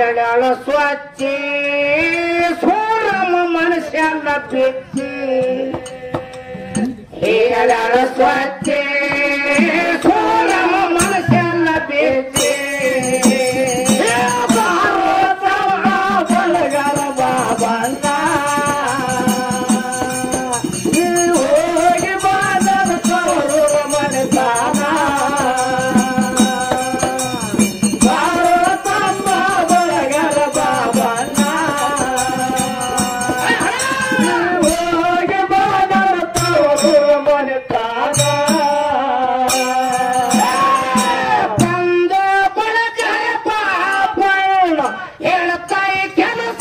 ಹೇಳಳು ಸ್ವಚ್ಛ ಸೋರಮ ಮನುಷ್ಯನ ಬಿಚ್ಚಿ ಹೇಳಳು ಸ್ವಚ್ಛ ಸೋರಮ ಮನುಷ್ಯನ ಬಿಚ್ಚಿ ಬಲಗರ ಬಾಬಣ್ಣ ಈ ಹೋಗಿ ಬಾದರ ತವರು ಮನಸಾನ ಭಾರತಮ್ಮ ಬಲಗರ ಬಾಬಣ್ಣ ಹೋಗಿ ಬಾದರ ತವರು ಮನಸಾನ ಬಂದ ಬಳಗರ ಬಾಬಣ್ಣ ಹೇಳ್ತಾಯಿ ಕೆಲಸ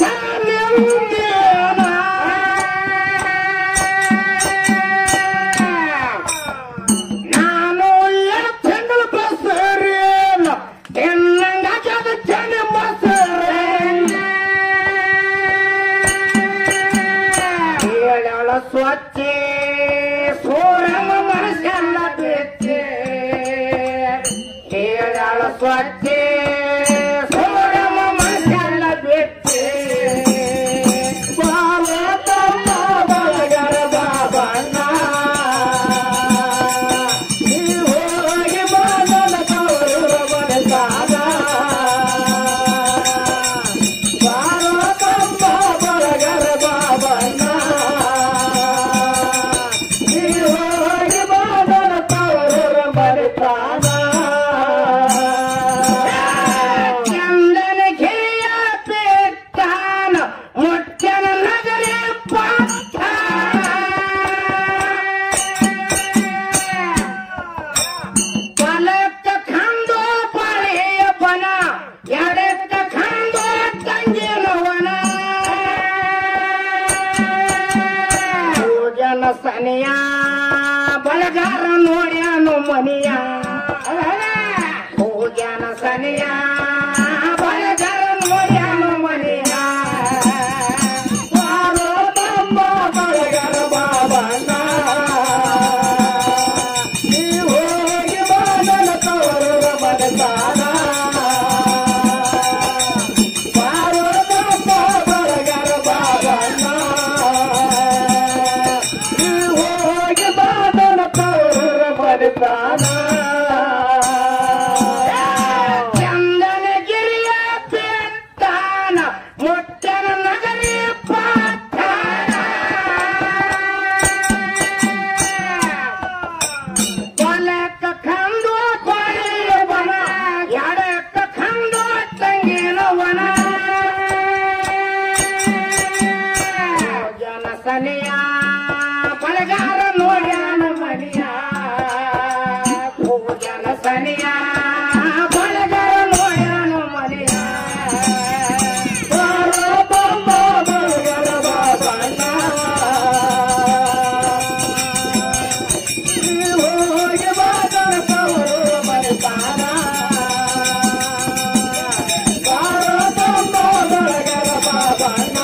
ನಾನು ಎರಡು ತಿಂಗಳು ಬಸರೇನ ಎನ್ನಂಗಾಗದ ಜನ ಹೇಳಳ ಸ್ವಚ್ಛ ಸೋರಮ ಮನಸ್ಸೆಲ್ಲ ಬಿಚ್ಚೆ ಹೇಳಳ ಸ್ವಚ್ಛ ಸೋರಮ ಮನಸ್ಸೆಲ್ಲ ಬಿಚ್ಚೆ ಭಾರತಮ್ಮ ಬಳಗರ ಬಾಬಣ್ಣ ಈ ಹೋಗಿ ಬಾದಲ ತವರು ಮನಸಾನ ಭಾರತಮ್ಮ ಬಳಗರ ಬಾಬಣ್ಣ ಈ ಹೋಗಿ ಬಾದಲ ತವರು ಮನಸಾನ ಚಂದನ ಗಿರಿಯ ಪೇಟಾನ ಮುಚ್ಚನ ನಗರಿ ಪಲಕ್ಕ ಖಂಡೋ ಪಳೆಯ ಬನ ಎಡಕ್ಕ ಖಂಡೋ ತಂಗಿನವನ ಜನ ಸನಿಯ ಬಳಗಾರ ನೋಡ್ಯಾನು ಮನಿಯ ಹೋಗ್ಯಾನ ಸನಿಯ ಬಳಗಾರ ನೋಡ್ಯಾನು ಮನಿಯ ಭಾರತಮ್ಮ ಬಳಗಾರ ಬಾಬಣ್ಣ ಈ ಹೋಗಿ ಬಾದಲ ತವರ ಮನಸಾನ ಭಾರತಮ್ಮ ಬಳಗಾರ ಬಾಬಣ್ಣ ಈ ಹೋಗಿ ಬಾದಲ ತವರ ಮನಸಾನ ಚಂದನಗಿರಿಯ ಬೆಟ್ಟಾನ ಮುಟ್ಟನ ನಗರಿ ಬಲಕ್ಕ ಖಂಡು ಕೊಳೆಯ ಬನ ಎಡಕ್ಕ ಖಂಡು ತಂಗಿನ ವನ ಜನ ಸನಿಯ ಬಳಗಾರ ನೋಡ್ಯಾನ ಮನಿಯ ಜನ ಸನಿಯ ಬಳಗಾರ ನೋಡ್ಯಾನ ಮನಿಯ ಬಾಬಮ್ಮ ಬಳಗಾರ ಬಾಬಣ್ಣ ಹೋಗಿ ಬಾದರ ತವರು ಮನಸಾನ ಭಾರತಮ್ಮ ಬಳಗರ ಬಾಬಣ್ಣ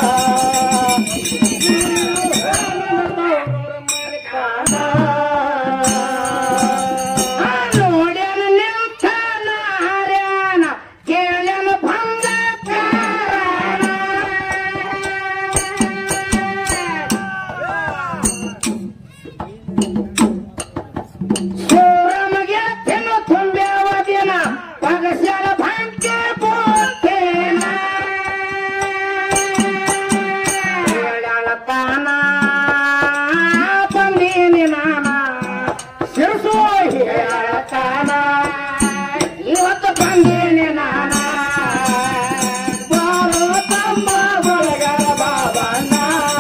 ನೋಡ್ಯಾನ ನಿಂತ ನಾರ್ಯಾನ ಕೇಳ್ಯಾನ ಭಂಗ ಸೂರಮಗೆ ತಿನ್ನು ತುಂಬ್ಯಾವ ದಿನ ಪಗಸ್ಯಾಲ ಭಂಗೆ ಬೋತೇನ ಹೇಳಾಳ ತಾನ ಬಂದೀನಿ ನಾನ ಸಿರಸು ಹೇಳಾಳ ತಾನ ಇವತ್ತು ಬಂದೀನಿ ನಾನ ಬಾರೋ ತಮ್ಮ ಬಳಗರ ಬಾಬಣ್ಣ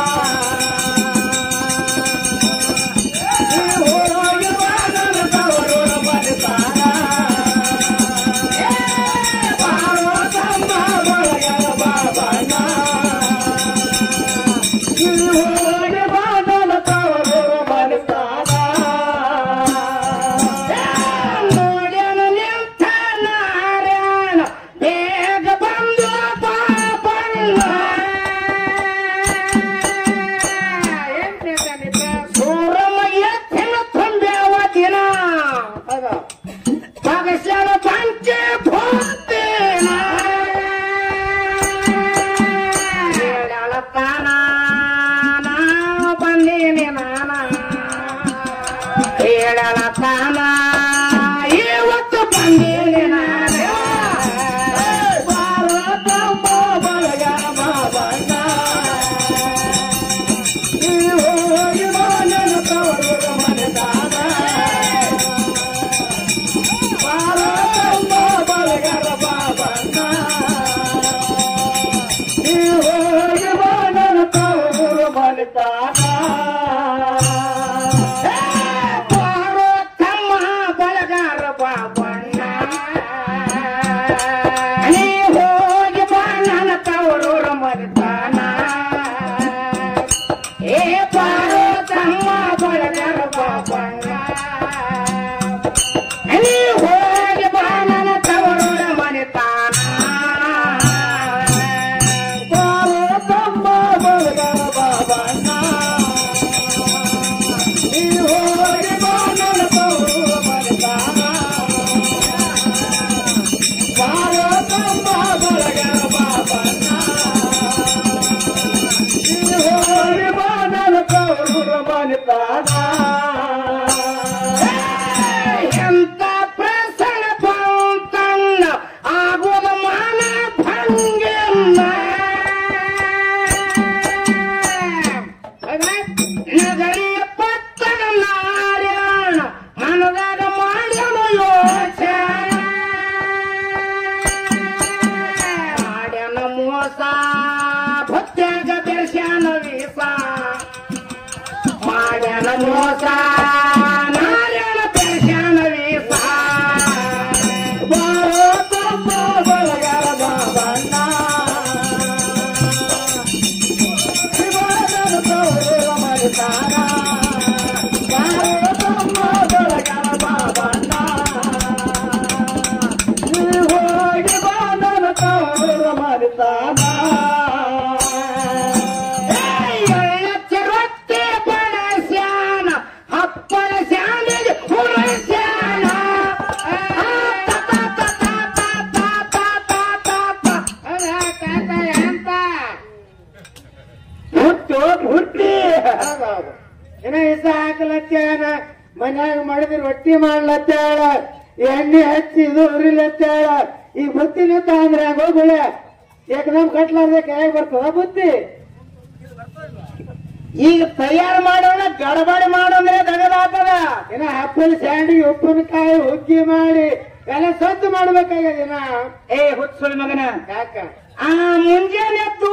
ಹೋಗಿ ಬಾದರ ತವರು ಮನಸಾನ ಬಾರೋ ತಮ್ಮ ಬಳಗರ ಬಾಬಣ್ಣ ಹೋಗಿ ಬಾದರ ತವರು ಮನಸಾನ ನೋಡ್ಯಾನ ನಿಂತ ನಾರಾಯಣ ಬೇಗ ಬಂದು ಪಾಪಣ್ಣ ಸೂರಮಯ್ಯ ತಿನ್ನ ತುಂಬ್ಯಾವ ದಿನ ಪಗಸ್ಯಾನ ಪಂಚೆ ಭೂತೇನ ಮರಿತಾನ ಎಂತ ಪ್ರಸಂಗ ಬಂತನ್ನ ಆಗುವುದು ಮಾನ ಭಂಗಮ್ಮ ನಗರಿಯ ಪಟ್ಟಣ ನಾರಾಯಣ ಮನದಾಗ ಮಾಡ್ಯನು ಯೋಚನೆ ಮಾಡ್ಯನ ಮೋಸ ಭಕ್ತ್ಯಾಗ ಬೆರ್ಸ್ಯಾನ ವೀಸ ಮಾಡ್ಯಾನ ಮೋಸ ನಾರಾಯಣ ಬೆರ್ಸ್ಯಾನ ವೀಸ ಬಾರೋ ತಮ್ಮ ಬಳಗರ ಬಾಬಣ್ಣ ಶಿವನ ತವರು ಮರಿತಾನ ಬಾರೋ ತಮ್ಮ ಬಳಗರ ಬಾಬಣ್ಣ ನೀ ಹೋಗಿ ಬಾದನ ತವರು ಮರಿತಾನ ರೊಟ್ಟಿ ಬಣಸ್ಯಾನ ಹಪ್ಪಳ ಶಾನಿಗೆ ಹುಣಸ್ಯಾನ ಹುಟ್ಟು ಹುಟ್ಟಿ ಏನ ಇಸ ಹಾಕಲತ್ಯಾನ ಮನ್ಯಾಗ ಮಾಡಿದ್ರೆ ರೊಟ್ಟಿ ಮಾಡ್ಲತ್ತಾಳ ಎಣ್ಣೆ ಹಚ್ಚಿ ಇದು ಉರಿಲತ್ತಾಳ ಈಗ ಬುತ್ತಿನ ಅಂದ್ರೆ ಹೋಗುಳೆ ಏಕದಮ್ ಕಟ್ಲಾರ್ದೆ ಕೈಯಾಗ ಬರ್ತದ ಬುತ್ತಿ ಈಗ ತಯಾರು ಮಾಡೋಣ ಗಡಬಡಿ ಮಾಡೋಂದ್ರೆ ದಗದಾತದ ಏನ ಹಪ್ಪಲ್ ಸ್ಯಾಂಡಿಗೆ ಉಪ್ಪಿನಕಾಯಿ ಹುಗ್ಗಿ ಮಾಡಿ ಎಲ್ಲ ಸದ್ದು ಮಾಡ್ಬೇಕಾಗ್ಯದ ಏನ ಏ ಹುಚ್ಚುಳಿ ಮಗನ ಯಾಕ ಆ ಮುಂಜಾನೆ ಎದ್ದು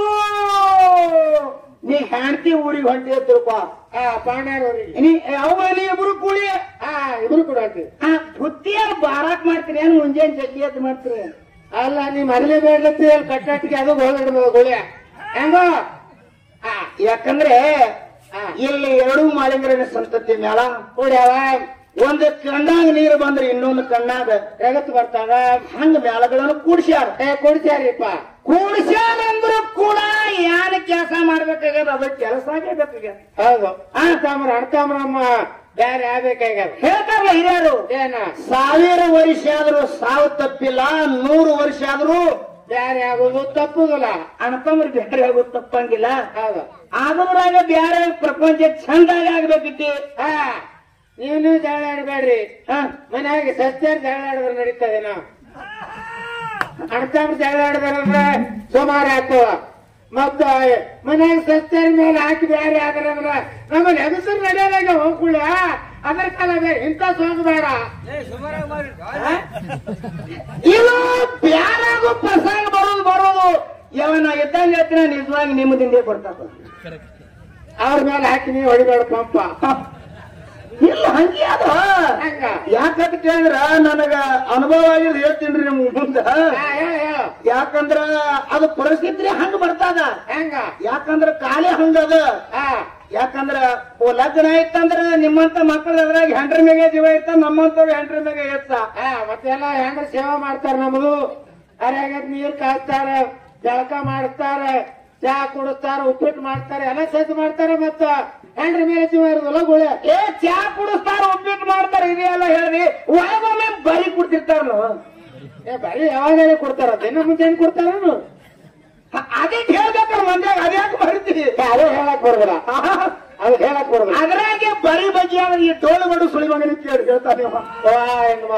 ನೀ ಹೆಂಡತಿ ಊರಿಗೆ ಹೊಂಟಿ ತಿಳ್ಕೊ ಆ ಪಾಂಡ್ಯಾರವ್ರಿಗೆ ನೀ ಅವ ನೀ ಇಬ್ರು ಕೂಡಿ ಆ ಇಬ್ರು ಕೂಡ ಅಂತೀವಿ ಆ ಬುತ್ತಿಯಾಗ ಬಾರಾಕ್ ಮಾಡ್ತೀರಿ ಏನು ಮುಂಜಾನೆ ಜಗ್ಗಿ ಎದ್ದು ಮಾಡ್ತೀರಿ ಅಲ್ಲ ನೀ ಮರಲೇ ಬೇಡ್ಲತ್ತಿ ಅಲ್ಲಿ ಕಟ್ಟಾಟಿಗೆ ಅದು ಹೋಗಿಡ್ಬೋದು ಗುಳಿಯ ಹೆಂಗೋ ಆ, ಯಾಕಂದ್ರೆ ಆ, ಇಲ್ಲಿ ಎರಡು ಮಾಲಿಂಗರನ ಸಂತತಿ ಮೇಳ ಕುಡ್ಯಾವ ಒಂದು ಕಣ್ಣಾಗ ನೀರು ಬಂದ್ರೆ ಇನ್ನೊಂದು ಕಣ್ಣಾಗ ಜಗತ್ತು ಬರ್ತಾವ ಹಂಗ ಮೇಳಗಳನ್ನು ಕೂಡ್ಸ್ಯಾರ ಏ ಕೊಡ್ಸ್ಯಾರಿಪ್ಪ ಕೂಡ್ಸ್ಯಾರ ಅಂದ್ರು ಕೂಡ ಏನ್ ಕೆಲಸ ಮಾಡ್ಬೇಕಾಗ್ಯದ ಅದು ಕೆಲಸ ಆಗಬೇಕಾಗ್ಯದ ಹೌದು ಅಣ್ತಾಮ್ರ ಅಣ್ತಾಮ್ರಮ್ಮ ಬ್ಯಾರೆ ಆಗ್ಬೇಕಾಗ್ಯದ ಹೇಳ್ತಾರಲ್ಲ ಹಿರಿಯರು ಏನ ಸಾವಿರ ವರ್ಷ ಆದ್ರೂ ಸಾವು ತಪ್ಪಿಲ್ಲ ನೂರು ವರ್ಷ ಆದ್ರೂ ಬ್ಯಾರೆ ಆಗೋದು ತಪ್ಪುದಿಲ್ಲ ಅಣ್ತಂಬ್ರು ಬೇರೆ ಆಗೋದು ತಪ್ಪಂಗಿಲ್ಲ ಹೌದು ಆದ್ರಾಗ ಬ್ಯಾರೆ ಪ್ರಪಂಚ ಚಂದಾಗಿ ಆಗ್ಬೇಕಿತ್ತು ಹಾ ನೀವು ನೀವು ಜಗಳ ಆಡ್ಬೇಡ್ರಿ ಹ ಮನ್ಯಾಗ ಸತ್ಯಾರ ಜಗಳ ಆಡಿದ್ರೆ ನಡೀತದೇನ ಅಣ್ತಾಮ್ರ ಜಗಳ ಆಡಿದ್ರಂದ್ರೆ ಸುಮಾರು ಆಗ್ತವ ಮತ್ತ ಮನ್ಯಾಗ ಸತ್ಯಾರ ಮೇಲೆ ಹಾಕಿ ಬ್ಯಾರೆ ಆದ್ರಂದ್ರ ನಮ್ಮಲ್ಲಿ ಹೆಗಸರು ನಡೆಯೋದಾಗ ಹೋಗ್ಕೊಳ್ಳ ಅದ್ರ ಕಾಲ ಬೇರೆ ಇಂಥ ಸೋಂಕು ಬೇಡ ಇದು ಬ್ಯಾರಾಗೋ ಪ್ರಸಂಗ ಬರೋದು ಬರೋದು ಯಾವನ ಇದ್ದಂಗ ಹೇಳ್ತೀನಿ ನಿಜವಾಗಿ ನಿಮ್ಮದಿಂದೇ ಬರ್ತಾವ ಅವ್ರ ಮೇಲೆ ಹಾಕಿ ನೀವು ಹೊಡಿಬೇಡ ಪಂಪ ಇಲ್ಲ ಹಂಗೆ ಅದು ಹಂಗ ಯಾಕಂತ ಕೇಳಿದ್ರ ನನಗ ಅನುಭವ ಆಗಿದ್ ಹೇಳ್ತೀನಿ ನಿಮ್ ಮುಂದ ಹಾ, ಹೇಳ ಹೇಳ ಯಾಕಂದ್ರ ಅದು ಪರಿಸ್ಥಿತಿ ಹಂಗ ಬರ್ತದ ಹೆಂಗ ಯಾಕಂದ್ರ ಕಾಲೇ ಹಂಗದ ಹಾ ಯಾಕಂದ್ರ ಓ ಲಗ್ನ ಇತ್ತಂದ್ರ ನಿಮ್ಮಂತ ಮಕ್ಕಳ ಅದ್ರಾಗ ಹೆಂಡ್ರ ಮೇಲೆ ಜೀವ ಇತ್ತ ನಮ್ಮಂತ ಹೆಂಡ್ರ ಮೇಲೆ ಎತ್ತ ಹಾ ಮತ್ತೆಲ್ಲ ಹೆಂಗ ಸೇವಾ ಮಾಡ್ತಾರ ನಮ್ದು ಅರ್ಯಾಗ ನೀರ್ ಕಾಸ್ತಾರ ಜಳಕ ಮಾಡ್ತಾರ ಚಾ ಕುಡಿಸ್ತಾರ ಉಪ್ಪಿಟ್ಟು ಮಾಡ್ತಾರ ಎಲ್ಲ ಸಜ್ಜು ಮಾಡ್ತಾರ ಮತ್ತ ಹೆಂಡ್ರ ಮೇಲೆ ಜೀವ ಇರೋದಲ್ಲ ಗುಳೆ ಏ ಚಾ ಕುಡಿಸ್ತಾರ ಉಪ್ಪಿಟ್ಟು ಮಾಡ್ತಾರ ಇದೆಲ್ಲ ಹೇಳ್ರಿ ಒಳಗೊಮ್ಮೆ ಬರಿ ಕುಡ್ತಿರ್ತಾರಲ್ಲ ಏ ಬರೀ ಯಾವಾಗ ಕೊಡ್ತಾರ ದಿನ ಮುಂಜಾನೆ ಕೊಡ್ತಾರ ಅದೇ ಹೇಳ್ಬೇಕಾರ ಮಂದ್ಯಾಗ ಅದ್ಯಾಕೆ ಬರ್ತೀವಿ ಅದು ಹೇಳಕ್ ಬರ್ಬೇಡ ಅದು ಹೇಳಕ್ ಬರ್ಬೇಡ ಅದ್ರಾಗೆ ಬರಿ ಬಗ್ಗೆ ಅಂದ್ರೆ ಈ ಟೋಳು ಬಡು ಸುಳಿ ಮಗನ ಕೇಳಿ ಹೇಳ್ತಾನೆ ಅವ. ವಾ, ಹೆಂಗಮ್ಮ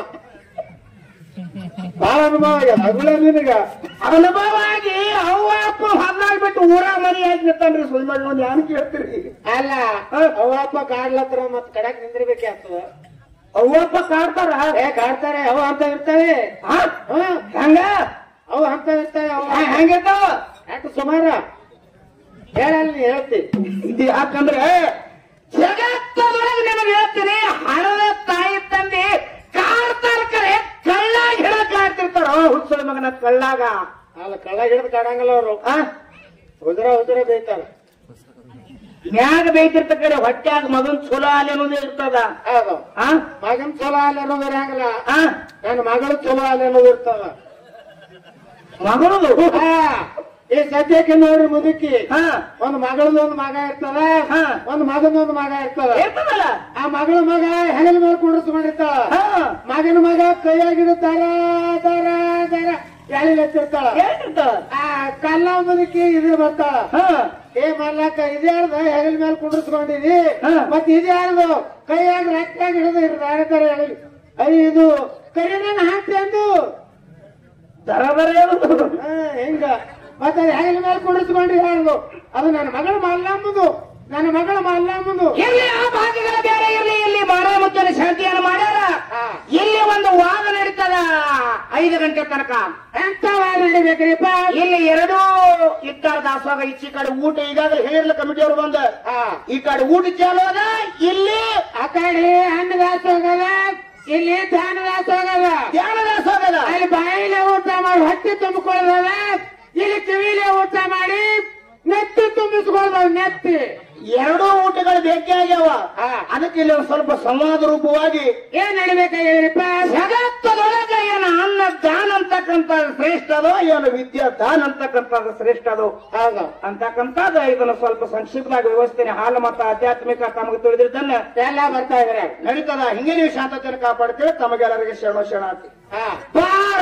ಬಾಳ ಅನುಭವ ಆಗ್ಯದ ಅಗುಳೆ ನಿನಗ ಅನುಭವ ಆಗಿ ಅವ್ವ ಅಪ್ಪ ಹೊಲ್ಲಾಗ್ಬಿಟ್ಟು ಊರ ಮನಿ ಆಗಿ ನಿಂತಾನ್ರಿ ಸುಳಿ ಮಗ ಒಂದ್ ಯಾನ್ ಕೇಳ್ತೀರಿ ಅಲ್ಲ ಅವ್ವ ಅಪ್ಪ ಕಾಡ್ಲತ್ರ ಮತ್ ಕಡಕ್ ನಿಂದಿರ್ಬೇಕೆ ಆಗ್ತದ ಅವ್ವ ಅಪ್ಪ ಕಾಡ್ತಾರ ಏ ಕಾಡ್ತಾರೆ ಅವ ಅಂತ ಇರ್ತವೆ ಹಾ? ಹ್ಮ್ ಹೆಂಗ ಅವು ಅಂತ ಇರ್ತವೆ ಅವ ಹೆ- ಹೆಂಗಿರ್ತಾವ ಯಾಕೆ ಸುಮಾರ ಹೇಳಲ್ಲ ನೀ ಹೇಳ್ತಿ ಇದು ಯಾಕಂದ್ರೆ ಜಗತ್ತದೊಳಗೆ ನಿಮಗೆ ಹೇಳ್ತೀನಿ ಹಣದ ತಾಯಿ ತಂದೆ ಕಾಡ್ತಾರ ಕರೆ ಕಳ್ಳಾಗ ಹಿಡಕ್ ಕಾಡ್ತಿರ್ತಾರ ಹುಚ್ಚಳ ಮಗನ ಕಳ್ಳಾಗ ಅಲ್ಲ ಕಳ್ಳ ಹಿಡಿದು ಕಾಡಂಗಲ್ಲ ಅವರು ಆ? ಉದುರ ಉದುರ ಬೇಯ್ತಾರ ಮ್ಯಾಗ ಬೇಯ್ತಿರ್ತ ಕಡೆ ಹೊಟ್ಯಾಗ ಮಗನ್ ಚಲೋ ಅಲ್ಲಿ ಅನ್ನೋದೇ ಇರ್ತದ ಹೌದು ಆ? ಮಗನ್ ಚಲೋ ಅಲ್ಲಿ ಅನ್ನೋದು ಇರಂಗಿಲ್ಲ ಆ? ನನ್ನ ಮಗಳು ಚಲೋ ಅಲ್ಲಿ ಅನ್ನೋದು ಇರ್ತದ ಮಗಳದು ಹಾ, ಈ ಸದ್ಯಕ್ಕೆ ನೋಡ್ರಿ ಮುದುಕಿ ಹಾ ಒಂದ್ ಮಗಳದ ಒಂದು ಮಗ ಇರ್ತದ ಹಾ. ಒಂದ್ ಮಗನ ಒಂದು ಮಗ ಇರ್ತದ ಇರ್ತದಲ್ಲ ಆ ಮಗಳ ಮಗ ಹೆಗಲ ಮೇಲೆ ಕುಂಡ್ರಿಸ್ಕೊಂಡಿರ್ತಾಳ ಹಾ ಮಗನ ಮಗ ಕೈಯಾಗಿಡು ತರ ತರ ತರ ಎಳಿ ಎತ್ತಿರ್ತಾಳ ಹೇಳ್ತಿರ್ತಾವ ಆ ಕಲ್ಲ ಅಂಬುದಕ್ಕೆ ಇದು ಬರ್ತಾಳ ಹಾ ಏ ಮಲ್ಲಕ್ಕ ಇದ್ಯಾರ್ದು ಹೆಗಲ ಮೇಲೆ ಕುಂಡ್ರಿಸ್ಕೊಂಡಿದಿ ಹಾ. ಮತ್ ಇದ್ಯಾರ್ದು ಕೈಯಾಗ ರಕ್ತಾಗ ಹಿಡಿದು ಹಿಡಿದಾಡ್ತಾರೆ ಹೆಗಲ್ ಅಯ್ಯ ಇದು ಕರಿನ ಹಾಕ್ತಿ ಅಂದು ದರ ದರ ಹೇಳುದು ಹಾ, ಹಿಂಗ ಮತ್ತ ಅದು ಹೆಗಲ ಮೇಲೆ ಕುಂಡ್ರಿಸ್ಕೊಂಡ್ರಿ ಯಾರ್ದು ಅದು ನನ್ನ ಮಗಳ ಮಲ್ಲಮ್ಮದು ನನ್ನ ಮಗಳ ಮಲ್ಲಮ್ಮದು ಇರ್ಲಿ ಆ ಭಾಗಗಳ ಬೇರೆ ಇರ್ಲಿ ಇಲ್ಲಿ ಮಾರಾಮುತ್ತನ ಶಾಂತಿಯನ್ನು ಮಾಡ್ಯಾರ ಹಾ. ಇಲ್ಲಿ ಒಂದು ವಾದ ನಡೀತದ ಐದು ಗಂಟೆ ತನಕ ಎಂತ ವಾದ ನಡಿಬೇಕ್ರಿಪ್ಪ ಇಲ್ಲಿ ಎರಡೂ ಇಟ್ಟಾರ ದಾಸೋಗ ಈಚೆ ಕಡೆ ಊಟ ಈಗಾಗಲೇ ಹೇಳಿರ್ಲ ಕಮಿಟಿ ಅವರು ಬಂದ ಹಾ ಈ ಕಡೆ ಊಟ ಚಾಲು ಅದ ಇಲ್ಲಿ ಆ ಕಡೆ ಅನ್ನದಾಸ ಹೋಗದ ಇಲ್ಲಿ ಧ್ಯಾನದಾಸ ಹೋಗದ ಧ್ಯಾನ ದಾಸೋಗ ಅದ. ಅಲ್ಲಿ ಬಾಯಿಲೆ ಊಟ ಮಾಡಿ ಹೊಟ್ಟೆ ತುಂಬಿಕೊಳ್ಳದ ಇಲ್ಲಿ ಕಿವಿಲೆ ಊಟ ಮಾಡಿ ನೆತ್ತಿ ತುಂಬಿಸ್ಕೊಳ್ಳದ ನೆತ್ತಿ ಎರಡೂ ಊಟಗಳು ಬೇಕೇ ಆಗ್ಯಾವ ಹಾ. ಅದಕ್ಕೆ ಇಲ್ಲಿ ಒಂದ್ ಸ್ವಲ್ಪ ಸಂವಾದ ರೂಪವಾಗಿ ಏನ್ ನಡಿಬೇಕಾಗಿರಿಪ್ಪ ಜಗತ್ತದೊಳಗೆ ಏನು ಅನ್ನ ದಾನ ಅಂತಕ್ಕಂಥ ಶ್ರೇಷ್ಠ ಅದೋ ಏನು ವಿದ್ಯಾ ದಾನ ಅಂತಕ್ಕಂಥದ್ದು ಶ್ರೇಷ್ಠ ಅದು ಹೌದು ಅಂತಕ್ಕಂಥದ್ದು ಇದನ್ನ ಸ್ವಲ್ಪ ಸಂಕ್ಷಿಪ್ತವಾಗಿ ವ್ಯವಸ್ಥೆ ಹಾಲು ಮತ್ತು ಆಧ್ಯಾತ್ಮಿಕ ತಮಗೆ ತಿಳಿದಿದ್ದನ್ನ ಎಲ್ಲ ಬರ್ತಾ ಇದಾರೆ ನಡೀತದ ಹಿಂಗೆ ನೀವು ಶಾಂತತೆಯನ್ನು ಕಾಪಾಡ್ತೀವಿ ತಮಗೆಲ್ಲರಿಗೆ ಶರಣ ಶರಣಾರ್ಥಿ ಹಾ ಬಾಳ